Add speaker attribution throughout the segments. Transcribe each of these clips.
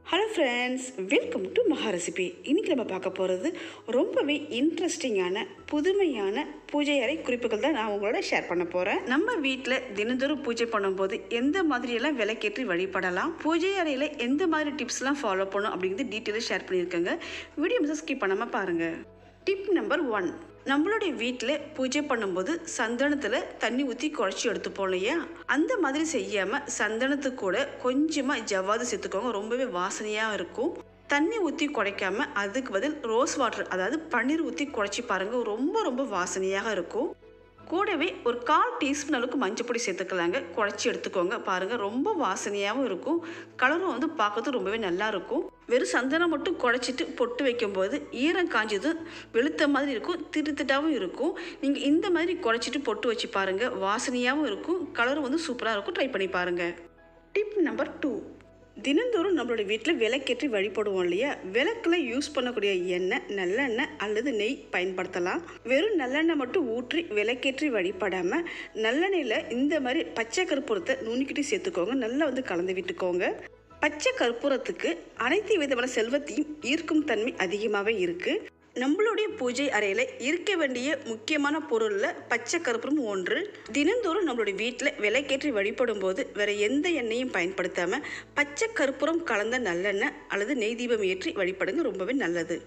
Speaker 1: hello friends welcome to Maha recipe இன்றைக்கி நம்ம பார்க்க போகிறது ரொம்பவே இன்ட்ரெஸ்டிங்கான புதுமையான பூஜை அறை குறிப்புகள் தான் நான் உங்களோட ஷேர் பண்ண போகிறேன் நம்ம வீட்டில் தினந்தோறும் பூஜை பண்ணும்போது எந்த மாதிரியெல்லாம் விளக்கேற்றி வழிபடலாம் பூஜை அறையில் எந்த மாதிரி டிப்ஸ்லாம் ஃபாலோ பண்ணணும் அப்படிங்கிறது டீட்டெயிலாக ஷேர் பண்ணியிருக்கேங்க வீடியோ மிஸ் ஸ்கிப் பண்ணாமல் பாருங்கள் டிப் நம்பர் ஒன் நம்மளுடைய வீட்டில் பூஜை பண்ணும்போது சந்தனத்தில் தண்ணி ஊற்றி குழச்சி எடுத்துப்போம் இல்லையா அந்த மாதிரி செய்யாமல் சந்தனத்துக்கு கூட கொஞ்சமாக ஜவ்வாது சேர்த்துக்கோங்க ரொம்பவே வாசனையாக இருக்கும் தண்ணி ஊற்றி குழைக்காம அதுக்கு பதில் ரோஸ் வாட்டர் அதாவது பன்னீர் ஊற்றி குழைச்சி பாருங்கள் ரொம்ப ரொம்ப வாசனையாக இருக்கும் கூடவே ஒரு கால் டீஸ்பூன் அளவுக்கு மஞ்சப்பொடி சேர்த்துக்கலாங்க குழச்சி எடுத்துக்கோங்க பாருங்கள் ரொம்ப வாசனையாகவும் இருக்கும் கலரும் வந்து பார்க்கறதுக்கு ரொம்பவே நல்லா இருக்கும் வெறும் சந்தனம் மட்டும் குழச்சிட்டு பொட்டு வைக்கும்போது ஈரம் காஞ்சதும் வெளுத்த மாதிரி இருக்கும் திட்டுத்திட்டாகவும் இருக்கும் நீங்கள் இந்த மாதிரி குழச்சிட்டு பொட்டு வச்சு பாருங்கள் வாசனையாகவும் இருக்கும் கலரும் வந்து சூப்பராக இருக்கும் ட்ரை பண்ணி பாருங்கள் டிப் நம்பர் டூ தினந்தோறும் நம்மளோட வீட்டில் விளக்கேற்றி வழிபடுவோம் இல்லையா விளக்கில் யூஸ் பண்ணக்கூடிய எண்ணெய் நல்லெண்ணெய் அல்லது நெய் பயன்படுத்தலாம் வெறும் நல்லெண்ணெய் மட்டும் ஊற்றி விளக்கேற்றி வழிபடாமல் நல்லெண்ணெயில் இந்த மாதிரி பச்சை கற்பூரத்தை நுணுக்கிட்டு சேர்த்துக்கோங்க நல்லா வந்து கலந்து விட்டுக்கோங்க பச்சை கற்பூரத்துக்கு அனைத்து விதமான செல்வத்தையும் ஈர்க்கும் தன்மை அதிகமாகவே இருக்குது நம்மளுடைய பூஜை அறையில் இருக்க வேண்டிய முக்கியமான பொருளில் பச்சை கற்பூரம் ஒன்று தினந்தோறும் நம்மளுடைய வீட்டில் விலைக்கேற்றி வழிபடும் போது வேற எந்த எண்ணெயும் பயன்படுத்தாமல் பச்சை கற்பூரம் கலந்த நல்லெண்ணெய் அல்லது நெய் தீபம் ஏற்றி வழிபடுங்க ரொம்பவே நல்லது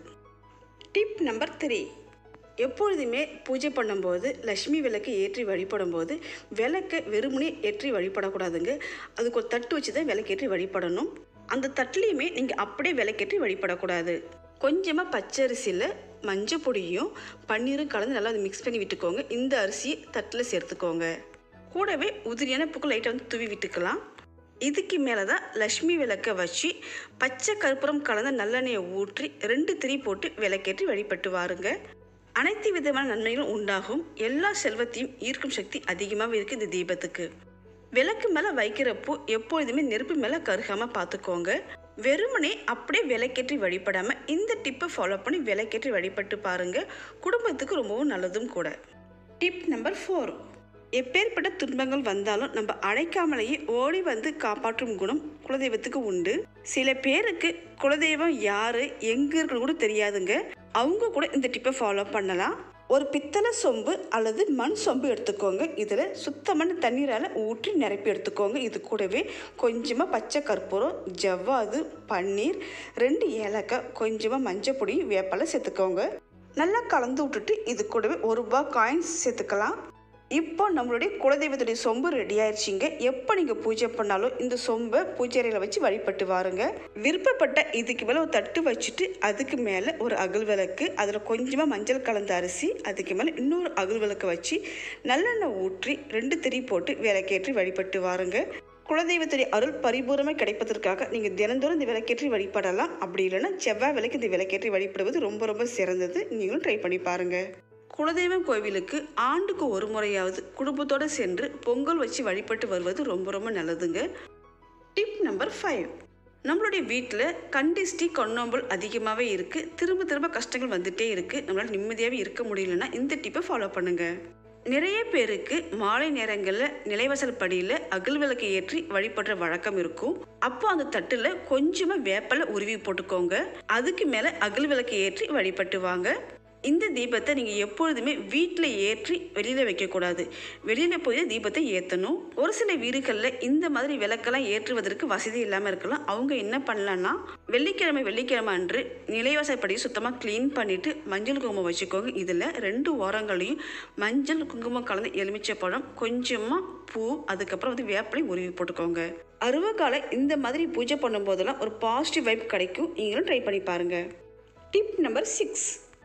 Speaker 1: டிப் நம்பர் த்ரீ எப்பொழுதுமே பூஜை பண்ணும்போது லக்ஷ்மி விளக்கு ஏற்றி வழிபடும்போது விளக்கை வெறுமனே ஏற்றி வழிபடக்கூடாதுங்க அதுக்கு ஒரு தட்டு வச்சு தான் விளக்கேற்றி வழிபடணும் அந்த தட்டுலேயுமே நீங்கள் அப்படியே விளக்கேற்றி வழிபடக்கூடாது கொஞ்சமாக பச்சரிசியில் மஞ்சள் பொடியும் பன்னீரும் கலந்து நல்லா அதை மிக்ஸ் பண்ணி விட்டுக்கோங்க இந்த அரிசியை தட்டில் சேர்த்துக்கோங்க கூடவே உதிரியான பூக்கள் லைட்டாக வந்து தூவி விட்டுக்கலாம் இதுக்கு மேலே தான் லக்ஷ்மி விளக்கை வச்சு பச்சை கற்பூரம் கலந்த நல்லெண்ணெயை ஊற்றி ரெண்டு திரி போட்டு விளக்கேற்றி வழிபட்டு வாருங்க அனைத்து விதமான நன்மைகளும் உண்டாகும் எல்லா செல்வத்தையும் ஈர்க்கும் சக்தி அதிகமாகவே இருக்குது இந்த தீபத்துக்கு விளக்கு மேலே வைக்கிறப்போ எப்பொழுதுமே நெருப்பு மேலே கருகாமல் பார்த்துக்கோங்க வெறுமனே அப்படியே விளக்கேற்றி வழிபடாமல் இந்த டிப்பை ஃபாலோ பண்ணி விளக்கேற்றி வழிபட்டு பாருங்கள் குடும்பத்துக்கு ரொம்பவும் நல்லதும் கூட டிப் நம்பர் ஃபோர் எப்பேற்பட்ட துன்பங்கள் வந்தாலும் நம்ம அழைக்காமலேயே ஓடி வந்து காப்பாற்றும் குணம் குலதெய்வத்துக்கு உண்டு சில பேருக்கு குலதெய்வம் யாரு எங்க இருக்குன்னு கூட தெரியாதுங்க அவங்க கூட இந்த டிப்பை ஃபாலோ பண்ணலாம் ஒரு பித்தளை சொம்பு அல்லது மண் சொம்பு எடுத்துக்கோங்க இதில் சுத்தமான தண்ணீரால் ஊற்றி நிரப்பி எடுத்துக்கோங்க இது கூடவே கொஞ்சமாக பச்சை கற்பூரம் ஜவ்வாது பன்னீர் ரெண்டு ஏலக்காய் கொஞ்சமாக மஞ்சள் பொடி வேப்பலை சேர்த்துக்கோங்க நல்லா கலந்து விட்டுட்டு இது கூடவே ஒரு ரூபா காயின்ஸ் சேர்த்துக்கலாம் இப்போ நம்மளுடைய குலதெய்வத்துடைய சொம்பு ரெடி ஆயிடுச்சிங்க எப்போ நீங்கள் பூஜை பண்ணாலும் இந்த சொம்பை பூஜை அறையில் வச்சு வழிபட்டு வாருங்க விருப்பப்பட்ட இதுக்கு மேலே ஒரு தட்டு வச்சுட்டு அதுக்கு மேலே ஒரு அகல் விளக்கு அதில் கொஞ்சமாக மஞ்சள் கலந்த அரிசி அதுக்கு மேலே இன்னொரு அகல் விளக்கு வச்சு நல்லெண்ணெய் ஊற்றி ரெண்டு திரி போட்டு விளக்கேற்றி வழிபட்டு வாருங்க குலதெய்வத்துடைய அருள் பரிபூரமாக கிடைப்பதற்காக நீங்கள் தினந்தோறும் இந்த விளக்கேற்றி வழிபடலாம் அப்படி இல்லைன்னா செவ்வாய் விளக்கு இந்த விளக்கேற்றி வழிபடுவது ரொம்ப ரொம்ப சிறந்தது நீங்களும் ட்ரை பண்ணி பாருங்கள் குலதெய்வம் கோவிலுக்கு ஆண்டுக்கு ஒரு முறையாவது குடும்பத்தோடு சென்று பொங்கல் வச்சு வழிபட்டு வருவது ரொம்ப ரொம்ப நல்லதுங்க டிப் நம்பர் ஃபைவ் நம்மளுடைய வீட்டில் கண்டிஸ்டி கண்ணோம்பல் அதிகமாகவே இருக்குது திரும்ப திரும்ப கஷ்டங்கள் வந்துகிட்டே இருக்குது நம்மளால் நிம்மதியாகவே இருக்க முடியலன்னா இந்த டிப்பை ஃபாலோ பண்ணுங்கள் நிறைய பேருக்கு மாலை நேரங்களில் நிலைவாசல் படியில் அகல் விளக்கு ஏற்றி வழிபடுற வழக்கம் இருக்கும் அப்போ அந்த தட்டில் கொஞ்சமாக வேப்பலை உருவி போட்டுக்கோங்க அதுக்கு மேலே அகல் விளக்கு ஏற்றி வழிபட்டு வாங்க இந்த தீபத்தை நீங்கள் எப்பொழுதுமே வீட்டில் ஏற்றி வெளியில் வைக்கக்கூடாது வெளியில் போய் தீபத்தை ஏற்றணும் ஒரு சில வீடுகளில் இந்த மாதிரி விளக்கெல்லாம் ஏற்றுவதற்கு வசதி இல்லாமல் இருக்கலாம் அவங்க என்ன பண்ணலான்னா வெள்ளிக்கிழமை வெள்ளிக்கிழமை அன்று நிலைவாசப்படி சுத்தமாக க்ளீன் பண்ணிவிட்டு மஞ்சள் குங்குமம் வச்சுக்கோங்க இதில் ரெண்டு ஓரங்களையும் மஞ்சள் குங்குமம் கலந்து எலுமிச்சை பழம் கொஞ்சமாக பூ அதுக்கப்புறம் வந்து வேப்பிலை உருவி போட்டுக்கோங்க அருவகால இந்த மாதிரி பூஜை பண்ணும்போதெல்லாம் ஒரு பாசிட்டிவ் வைப் கிடைக்கும் நீங்களும் ட்ரை பண்ணி பாருங்கள் டிப் நம்பர் சிக்ஸ்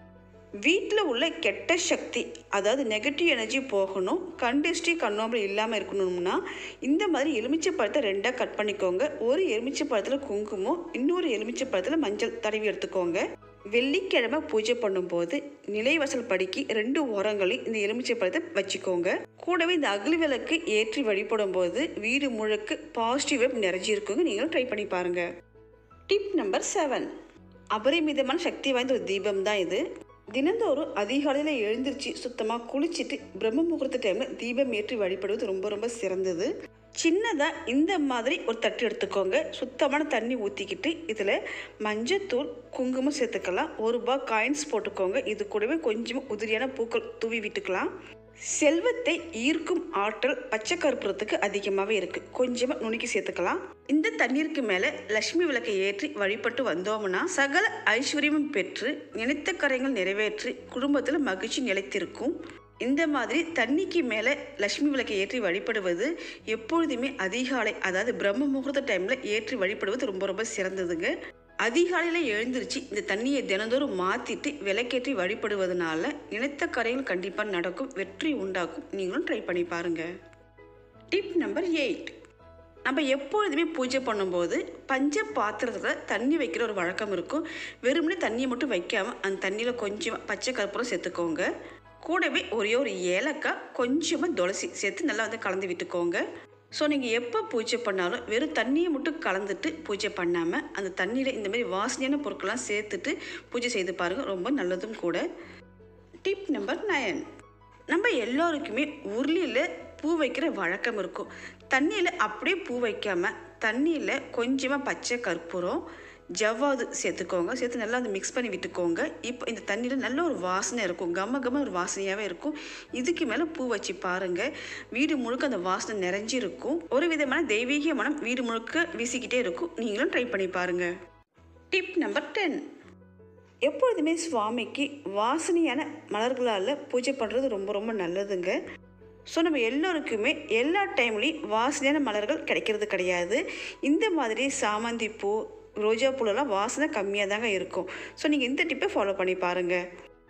Speaker 1: வீட்டில் உள்ள கெட்ட சக்தி அதாவது நெகட்டிவ் எனர்ஜி போகணும் கண்டிஸ்டி கண்ணோம்பல் இல்லாமல் இருக்கணும்னா இந்த மாதிரி எலுமிச்சை பழத்தை ரெண்டாக கட் பண்ணிக்கோங்க ஒரு எலுமிச்சை பழத்தில் குங்குமம் இன்னொரு எலுமிச்சை பழத்தில் மஞ்சள் தடவி எடுத்துக்கோங்க வெள்ளிக்கிழமை பூஜை பண்ணும்போது நிலைவாசல் படிக்கு ரெண்டு ஓரங்களையும் இந்த எலுமிச்சை பழத்தை வச்சுக்கோங்க கூடவே இந்த அகல் விளக்கு ஏற்றி வழிபடும் போது வீடு முழுக்க பாசிட்டிவ் வைப் நிறைஞ்சிருக்குங்க நீங்களும் ட்ரை பண்ணி பாருங்க டிப் நம்பர் செவன் அபரிமிதமான சக்தி வாய்ந்த ஒரு தீபம் தான் இது தினந்தோறும் அதிகாலையில் எழுந்திருச்சு சுத்தமாக குளிச்சுட்டு பிரம்ம முகூர்த்த டைமில் தீபம் ஏற்றி வழிபடுவது ரொம்ப ரொம்ப சிறந்தது சின்னதாக இந்த மாதிரி ஒரு தட்டு எடுத்துக்கோங்க சுத்தமான தண்ணி ஊற்றிக்கிட்டு இதில் மஞ்சத்தூள் குங்குமம் சேர்த்துக்கலாம் ஒரு ரூபாய் காயின்ஸ் போட்டுக்கோங்க இது கூடவே கொஞ்சமாக உதிரியான பூக்கள் தூவி விட்டுக்கலாம் செல்வத்தை ஈர்க்கும் ஆற்றல் பச்சை கற்பூரத்துக்கு அதிகமாகவே இருக்குது கொஞ்சமாக நுணுக்கி சேர்த்துக்கலாம் இந்த தண்ணீருக்கு மேலே லட்சுமி விளக்கை ஏற்றி வழிபட்டு வந்தோம்னா சகல ஐஸ்வர்யமும் பெற்று நினைத்த கரைகள் நிறைவேற்றி குடும்பத்தில் மகிழ்ச்சி நிலைத்திருக்கும் இந்த மாதிரி தண்ணிக்கு மேலே லட்சுமி விளக்கை ஏற்றி வழிபடுவது எப்பொழுதுமே அதிகாலை அதாவது பிரம்ம முகூர்த்த டைமில் ஏற்றி வழிபடுவது ரொம்ப ரொம்ப சிறந்ததுங்க அதிகாலையில் எழுந்திருச்சு இந்த தண்ணியை தினந்தோறும் மாற்றிட்டு விளக்கேற்றி வழிபடுவதனால நினைத்த கரைகள் கண்டிப்பாக நடக்கும் வெற்றி உண்டாக்கும் நீங்களும் ட்ரை பண்ணி பாருங்கள் டிப் நம்பர் எயிட் நம்ம எப்பொழுதுமே பூஜை பண்ணும்போது பஞ்ச பாத்திரத்தில் தண்ணி வைக்கிற ஒரு வழக்கம் இருக்கும் வெறுமனே தண்ணியை மட்டும் வைக்காமல் அந்த தண்ணியில் கொஞ்சம் பச்சை கற்பூரம் சேர்த்துக்கோங்க கூடவே ஒரே ஒரு ஏலக்காய் கொஞ்சமாக துளசி சேர்த்து நல்லா வந்து கலந்து விட்டுக்கோங்க ஸோ நீங்கள் எப்போ பூஜை பண்ணாலும் வெறும் தண்ணியை மட்டும் கலந்துட்டு பூஜை பண்ணாமல் அந்த தண்ணியில் இந்த மாதிரி வாசனையான பொருட்கள்லாம் சேர்த்துட்டு பூஜை செய்து பாருங்கள் ரொம்ப நல்லதும் கூட டிப் நம்பர் நயன் நம்ம எல்லோருக்குமே உருளியில் பூ வைக்கிற வழக்கம் இருக்கும் தண்ணியில் அப்படியே பூ வைக்காமல் தண்ணியில் கொஞ்சமாக பச்சை கற்பூரம் ஜவ்வாது சேர்த்துக்கோங்க சேர்த்து நல்லா வந்து மிக்ஸ் பண்ணி விட்டுக்கோங்க இப்போ இந்த தண்ணியில் நல்ல ஒரு வாசனை இருக்கும் கம கம ஒரு வாசனையாகவே இருக்கும் இதுக்கு மேலே பூ வச்சு பாருங்கள் வீடு முழுக்க அந்த வாசனை நிறைஞ்சிருக்கும் ஒரு விதமான தெய்வீக மனம் வீடு முழுக்க வீசிக்கிட்டே இருக்கும் நீங்களும் ட்ரை பண்ணி பாருங்கள் டிப் நம்பர் டென் எப்பொழுதுமே சுவாமிக்கு வாசனையான மலர்களால் பூஜை பண்ணுறது ரொம்ப ரொம்ப நல்லதுங்க ஸோ நம்ம எல்லோருக்குமே எல்லா டைம்லேயும் வாசனையான மலர்கள் கிடைக்கிறது கிடையாது இந்த மாதிரி சாமந்தி பூ ரோஜா பூலெல்லாம் வாசனை கம்மியாக தாங்க இருக்கும் ஸோ நீங்கள் இந்த டிப்பை ஃபாலோ பண்ணி பாருங்கள்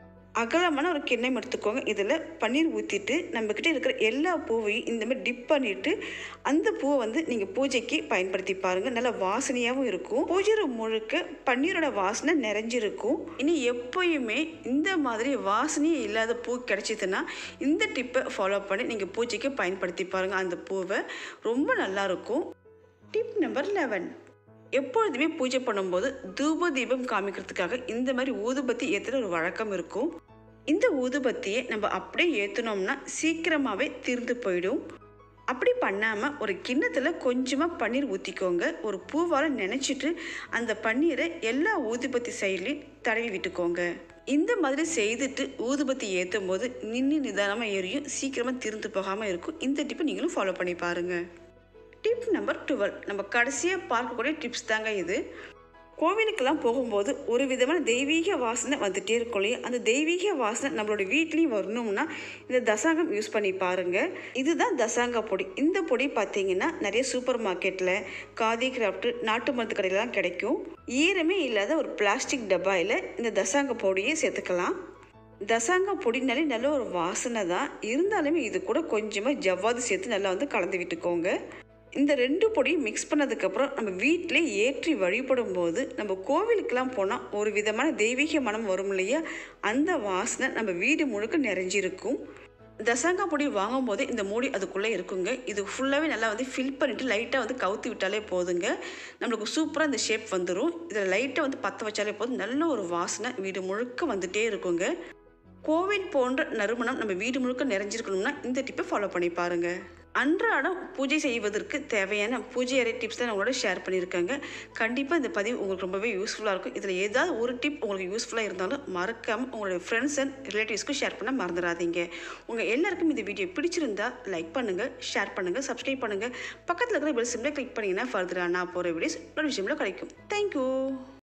Speaker 1: அகலமான ஒரு கிண்ணம் எடுத்துக்கோங்க இதில் பன்னீர் ஊற்றிட்டு நம்மக்கிட்ட இருக்கிற எல்லா பூவையும் இந்த மாதிரி டிப் பண்ணிவிட்டு அந்த பூவை வந்து நீங்கள் பூஜைக்கு பயன்படுத்தி பாருங்கள் நல்லா வாசனையாகவும் இருக்கும் பூஜை room முழுக்க பன்னீரோட வாசனை நிறைஞ்சிருக்கும் இனி எப்போயுமே இந்த மாதிரி வாசனையே இல்லாத பூ கிடைச்சிதுன்னா இந்த டிப்பை ஃபாலோ பண்ணி நீங்கள் பூஜைக்கு பயன்படுத்தி பாருங்கள் அந்த பூவை ரொம்ப நல்லாயிருக்கும் டிப் நம்பர் லெவன் எப்பொழுதுமே பூஜை பண்ணும்போது தூப தீபம் காமிக்கிறதுக்காக இந்த மாதிரி ஊதுபத்தி ஏற்றுற ஒரு வழக்கம் இருக்கும் இந்த ஊதுபத்தியை நம்ம அப்படியே ஏற்றுனோம்னா சீக்கிரமாகவே தீர்ந்து போயிடும் அப்படி பண்ணாமல் ஒரு கிண்ணத்தில் கொஞ்சமாக பன்னீர் ஊற்றிக்கோங்க ஒரு பூவால் நினச்சிட்டு அந்த பன்னீரை எல்லா ஊதுபத்தி சைட்லையும் தடவி விட்டுக்கோங்க இந்த மாதிரி செய்துட்டு ஊதுபத்தி ஏற்றும் போது நின்று நிதானமாக எரியும் சீக்கிரமாக தீர்ந்து போகாமல் இருக்கும் இந்த டிப்பை நீங்களும் ஃபாலோ பண்ணி பாருங்கள் டிப் நம்பர் டுவெல் நம்ம கடைசியாக பார்க்கக்கூடிய டிப்ஸ் தாங்க இது கோவிலுக்கெல்லாம் போகும்போது ஒரு விதமான தெய்வீக வாசனை வந்துட்டே இருக்கும் இல்லையா அந்த தெய்வீக வாசனை நம்மளோட வீட்லேயும் வரணும்னா இந்த தசாங்கம் யூஸ் பண்ணி பாருங்கள் இதுதான் தசாங்க பொடி இந்த பொடி பார்த்தீங்கன்னா நிறைய சூப்பர் மார்க்கெட்டில் காதி கிராஃப்ட் நாட்டு மருந்து கடையிலலாம் கிடைக்கும் ஈரமே இல்லாத ஒரு பிளாஸ்டிக் டப்பாயில் இந்த தசாங்க பொடியை சேர்த்துக்கலாம் தசாங்க பொடினாலே நல்ல ஒரு வாசனை தான் இருந்தாலுமே இது கூட கொஞ்சமாக ஜவ்வாது சேர்த்து நல்லா வந்து கலந்து விட்டுக்கோங்க இந்த ரெண்டு பொடியும் மிக்ஸ் பண்ணதுக்கப்புறம் நம்ம வீட்டிலே ஏற்றி வழிபடும் போது நம்ம கோவிலுக்கெல்லாம் போனால் ஒரு விதமான தெய்வீக மனம் வரும் இல்லையா அந்த வாசனை நம்ம வீடு முழுக்க நிறைஞ்சிருக்கும் தசங்கா பொடி வாங்கும் போது இந்த மூடி அதுக்குள்ளே இருக்குங்க இது ஃபுல்லாகவே நல்லா வந்து ஃபில் பண்ணிவிட்டு லைட்டாக வந்து கவுத்தி விட்டாலே போதுங்க நம்மளுக்கு சூப்பராக இந்த ஷேப் வந்துடும் இதில் லைட்டாக வந்து பற்ற வச்சாலே போதும் நல்ல ஒரு வாசனை வீடு முழுக்க வந்துட்டே இருக்குங்க கோவில் போன்ற நறுமணம் நம்ம வீடு முழுக்க நிறைஞ்சிருக்கணும்னா இந்த டிப்பை ஃபாலோ பண்ணி பாருங்க அன்றாடம் பூஜை செய்வதற்கு தேவையான பூஜை அறை டிப்ஸ் தான் நான் உங்களோட ஷேர் பண்ணியிருக்காங்க கண்டிப்பாக இந்த பதிவு உங்களுக்கு ரொம்பவே யூஸ்ஃபுல்லாக இருக்கும் இதில் ஏதாவது ஒரு டிப் உங்களுக்கு யூஸ்ஃபுல்லாக இருந்தாலும் மறக்காமல் உங்களுடைய ஃப்ரெண்ட்ஸ் அண்ட் ரிலேட்டிவ்ஸ்க்கு ஷேர் பண்ண மறந்துடாதீங்க உங்கள் எல்லாருக்கும் இந்த வீடியோ பிடிச்சிருந்தா லைக் பண்ணுங்கள் ஷேர் பண்ணுங்கள் சப்ஸ்கிரைப் பண்ணுங்கள் பக்கத்தில் இருக்கிற பெல் சிம்மில் கிளிக் பண்ணிங்கன்னா ஃபர்தராக நான் போகிற வீடியோஸ் ஒரு விஷயம்ல கிடைக்கும் தேங்க்யூ